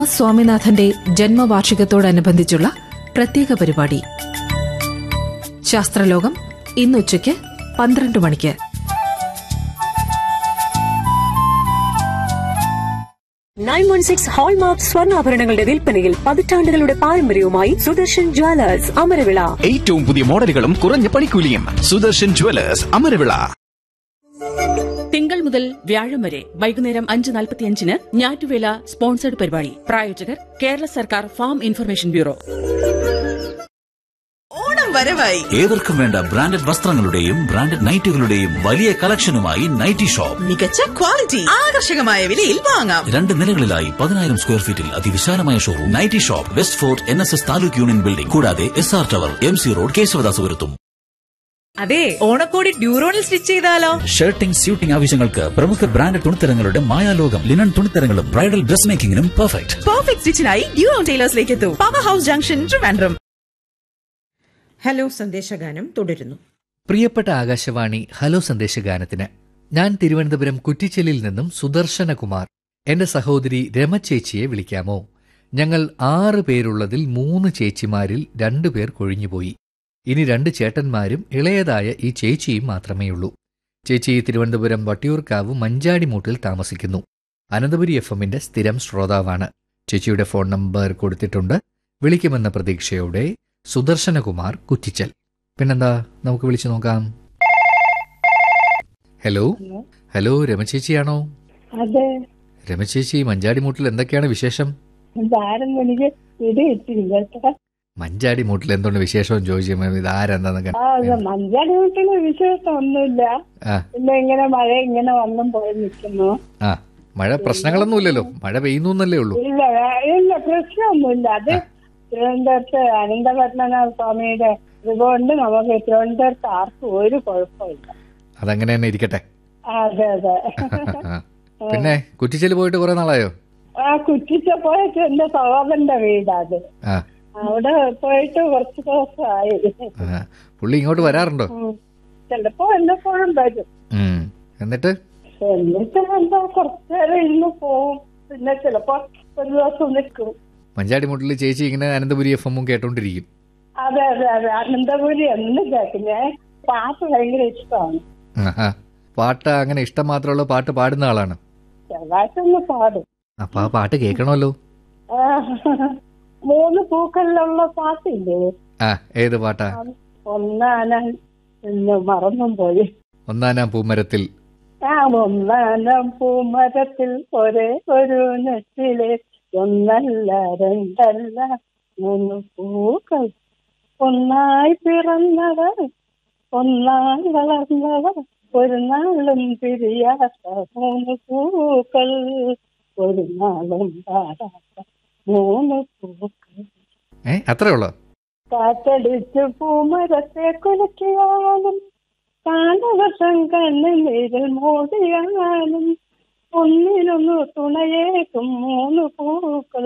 സ്വാമിനാഥന്റെ ജന്മവാർഷികത്തോടനുബന്ധിച്ചുള്ള പ്രത്യേക പരിപാടി ശാസ്ത്രലോകം ഇന്നുച്ചയ്ക്ക് പന്ത്രണ്ട് മണിക്ക് നയൻ വൺ സിക്സ് ഹോൾമാർക്ക് സ്വർണ്ണാഭരണങ്ങളുടെ വിൽപ്പനയിൽ പതിറ്റാണ്ടുകളുടെ പാരമ്പര്യവുമായി സുദർശൻ ജ്വല്ലേഴ്സ് അമരവിള ഏറ്റവും പുതിയ മോഡലുകളും കുറഞ്ഞ പണിക്കൂലിയും സുദർശൻ ജുവലേഴ്സ് അമരവിള തിങ്കൾ മുതൽ വ്യാഴം വരെ വൈകുന്നേരം അഞ്ച് നാൽപ്പത്തിയഞ്ചിന് ഞാറ്റുവേല സ്പോൺസർഡ് പരിപാടി പ്രായോജകർ കേരള സർക്കാർ ഫാം ഇൻഫർമേഷൻ ബ്യൂറോ ഓണം വരവായി ഏവർക്കും വേണ്ട ബ്രാൻഡഡ് വസ്ത്രങ്ങളുടെയും ബ്രാൻഡഡ് നൈറ്റുകളുടെയും വലിയ കളക്ഷനുമായി നൈറ്റി ഷോപ്പ് മികച്ച ക്വാളിറ്റി ആകർഷകമായ വിലയിൽ വാങ്ങാം രണ്ട് നിലകളിലായി പതിനായിരം സ്ക്വയർ ഫീറ്റിൽ അതിവിശാലമായ showroom nighty shop west fort N S S taluk union building കൂടാതെ S R tower M C road കേശവദാസപുരത്തും അതെ ഓണക്കോടി ഡ്യൂറോണിൽ സ്റ്റിച്ച് ചെയ്താലോ ഷർട്ടിംഗ് സ്യൂട്ടിംഗ് ആവശ്യങ്ങൾക്ക് പ്രമുഖ ബ്രാൻഡ് തുണിത്തരങ്ങളുടെ മായാലോകം ലിനൻ തുണിത്തരങ്ങളും ബ്രൈഡൽ ഡ്രസ് മേക്കിംഗിനും പെർഫെക്റ്റ് പെർഫെക്റ്റ് സ്റ്റിച്ചിനായി ഡ്യൂറോൺ ടൈലേഴ്സിലേക്ക് എത്തൂ power house junction Trivandrum hello സന്ദേശഗാനം തുടരുന്നു പ്രിയപ്പെട്ട ആകാശവാണി ഹലോ സന്ദേശഗാനത്തിന് ഞാൻ തിരുവനന്തപുരം കുറ്റിച്ചലിൽ നിന്നും സുദർശനകുമാർ എന്റെ സഹോദരി രമ ചേച്ചിയെ വിളിക്കാമോ ഞങ്ങൾ ആറ് പേരുള്ളതിൽ മൂന്ന് ചേച്ചിമാരിൽ രണ്ടുപേർ കൊഴിഞ്ഞുപോയി ഇനി രണ്ട് ചേട്ടന്മാരും ഇളയതായ ഈ ചേച്ചിയും മാത്രമേയുള്ളൂ ചേച്ചി തിരുവനന്തപുരം വട്ടിയൂർക്കാവ് മഞ്ചാടിമൂട്ടിൽ താമസിക്കുന്നു അനന്തപുരി എഫ് എമ്മിന്റെ സ്ഥിരം ശ്രോതാവാണ് ചേച്ചിയുടെ ഫോൺ നമ്പർ കൊടുത്തിട്ടുണ്ട് വിളിക്കുമെന്ന പ്രതീക്ഷയോടെ സുദർശനകുമാർ കുറ്റിച്ചൽ പിന്നെന്താ നമുക്ക് വിളിച്ചു നോക്കാം ഹലോ ഹലോ രമചേച്ചിയാണോ അതെ രമചേച്ചി മഞ്ചാടിമൂട്ടിൽ എന്തൊക്കെയാണ് വിശേഷം ഇതാരും എനിക്ക് പിടിയിട്ടില്ല കേട്ടോ മഞ്ചാടിമൂട്ടിൽ എന്തുകൊണ്ട് വിശേഷം ചോദിച്ചു ഇത് ആരെന്താന്നൊക്കെ ആ അത് മഞ്ചാടി വീട്ടില് വിശേഷം ഒന്നുമില്ല ആ പിന്നെ ഇങ്ങനെ മഴ ഇങ്ങനെ വന്നും പോയി നിൽക്കുന്നു ആ മഴ പ്രശ്നങ്ങളൊന്നുമില്ലല്ലോ മഴ പെയ്യുന്നു എന്നല്ലേ ഉള്ളൂ ഇല്ല വേ- ഇല്ല പ്രശ്നമൊന്നുമില്ല അത് തിരുവനന്തപുരത്ത് അനന്തപത്മനാഭ സ്വാമിയുടെ ഇതുകൊണ്ട് നമുക്ക് തിരുവനന്തപുരത്ത് ആർക്കും ഒരു കുഴപ്പമില്ല അതങ്ങനെ തന്നെ ഇരിക്കട്ടെ അതെ അതെ പിന്നെ കുറ്റിച്ചല് പോയിട്ട് കുറെ നാളായോ ആ കുറ്റിച്ച പോയിട്ട് എന്റെ സഹോദരന്റെ വീടാ അത് ആ അവിടെ പോയിട്ട് കുറച്ച് ദിവസമായി ആ. പുള്ളി ഇങ്ങോട്ട് വരാറുണ്ടോ ഉം. ചിലപ്പോ എന്നെപ്പോഴും വരും ഉം. എന്നിട്ട് എന്നിട്ട് എന്താ കുറച്ചു നേരം ഇരുന്ന് പോവും പിന്നെ ചിലപ്പോ ഒരു ദിവസം നിൽക്കും മഞ്ചാടിമൂട്ടിൽ ചേച്ചി ഇങ്ങനെ അനന്തപുരി എഫ് എമ്മും കേട്ടോണ്ടിരിക്കും അതെ അതെ അതെ അനന്തപുരി എന്നും കേൾക്കും ഞാൻ പാട്ട് ഭയങ്കര ഇഷ്ടമാണ് ആഹാ. പാട്ട് അങ്ങനെ ഇഷ്ടം മാത്രമുള്ള പാട്ട് പാടുന്ന ആളാണ് ചെറുതായിട്ടൊന്ന് പാടും അപ്പൊ ആ പാട്ട് കേൾക്കണമല്ലോ ആ, മൂന്ന് പൂക്കളിലുള്ള പാട്ടില്ലേ ആ ഏത് പാട്ടാ ഒന്നാന എന്ന് മറന്നും പോയി ഒന്നാനാം പൂമരത്തിൽ ആ ഒന്നാനം പൂമരത്തിൽ ഒരേ ഒരു നെറ്റിലെ ഒന്നല്ല രണ്ടല്ല മൂന്ന് പൂക്കൾ ഒന്നായി പിറന്നവർ ഒന്നായി വളർന്നവർ ഒരു നാളും പിരിയാത്ത മൂന്ന് പൂക്കൾ ഒരു നാളും പാടാത്ത മൂന്ന് പൂക്കൾ ഏ അത്രേ ഉള്ളോ കാറ്റടിച്ചു പൂമരത്തെ കുലക്കിയാലും കാലവർഷം കണ്ണുനീരിൽ മൂടിയാലും ഒന്നിനൊന്നു തുണയേക്കും മൂന്ന് പൂക്കൾ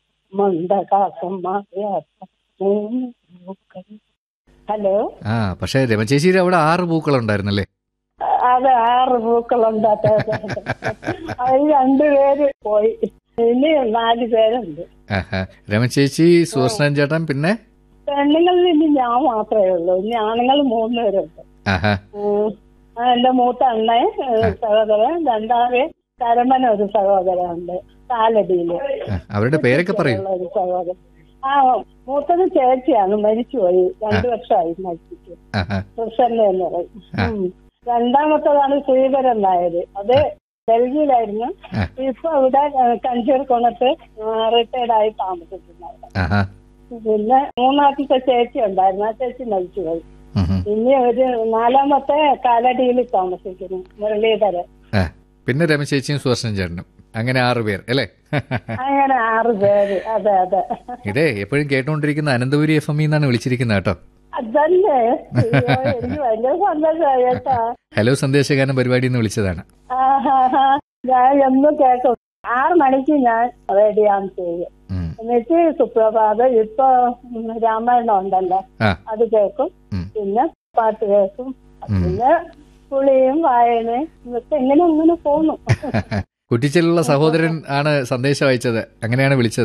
മന്ദകാസം മാറിയാത്ത മൂന്ന് പൂക്കൾ ഹലോ ആ പക്ഷെ രമചേച്ചിയുടെ അവിടെ ആറ് പൂക്കളുണ്ടായിരുന്നല്ലേ അത് ആറ് പൂക്കളുണ്ട് അതെ, അതെ, അതെ. അത് രണ്ടുപേര് പോയി ഇനി നാല് പേരുണ്ട് ആഹാ. രമചേച്ചി സുദർശനൻ ചേട്ടൻ പിന്നെ പെണ്ണുങ്ങളിൽ ഇനി ഞാൻ മാത്രമേ ഉള്ളൂ ഇനി ആണുങ്ങൾ മൂന്ന് പേരുണ്ട് ആഹാ ഉം. ആ, എന്റെ മൂത്ത അണ്ണൻ ഏഹ്, സഹോദരൻ രണ്ടാമത് കരമന ഒരു സഹോദരനുണ്ട് കാലടിയില് ആ, അവരുടെ പേരൊക്കെ പറയൂ ഉള്ള ഒരു സഹോദരൻ ആ മൂത്തത് ചേച്ചിയാണ് മരിച്ചുപോയി രണ്ടു വർഷമായി മരിച്ചിട്ട് ആഹാ. പ്രസന്ന എന്ന് പറയും ആ. ഉം. രണ്ടാമത്തതാണ് ശ്രീധരൻ നായര് അത് ഡൽഹിയിലായിരുന്നു ആ. ഇപ്പൊ ഇവിടെ കഞ്ചൂർ കൊണത്ത് റിട്ടയർഡ് ആയി താമസിക്കുന്നു അവിടെ ആഹാ പിന്നെ മൂന്നാമത്തെ ചേച്ചി ഉണ്ടായിരുന്നു ആ ചേച്ചി മരിച്ചുപോയി ഉം, ഉം. ഇനി ഒരു നാലാമത്തെ കാലടിയിൽ താമസിക്കുന്നു മുരളീധരൻ ആ, പിന്നെ രമചേച്ചിയും സുദർശനൻ ചേട്ടനും അങ്ങനെ ആറ് പേർ അല്ലേ അങ്ങനെ ആറ് പേര് അതെ അതെ ഇതേ എപ്പോഴും കേട്ടോണ്ടിരിക്കുന്ന അനന്തപുരി എഫ് എം എന്നാണ് വിളിച്ചിരിക്കുന്നത് കേട്ടോ അതല്ലേ അയ്യോ, എനിക്ക് ഭയങ്കര സന്തോഷമായി കേട്ടാ ഹലോ സന്ദേശഗാനം പരിപാടി എന്ന് വിളിച്ചതാണ് ആഹാഹാ. ഞാൻ എന്നും കേൾക്കും ആറ് മണിക്ക് ഞാൻ റെഡിയാന്ന് ചെയ്യും ഉം. എന്നിട്ട് സുപ്രഭാതം ഇപ്പൊ ഉം, രാമായണം ഉണ്ടല്ലോ ആ. അത് കേൾക്കും ഉം. പിന്നെ പാട്ട് കേൾക്കും ഉം. പിന്നെ കുളിയും വായനയും ഇതൊക്കെ ഇങ്ങനെ ഇങ്ങനെ പോന്നു കുറ്റിച്ചെല്ലുള്ള സഹോദരൻ ആണ് സന്ദേശം അയച്ചത് അങ്ങനെയാണ് വിളിച്ചത്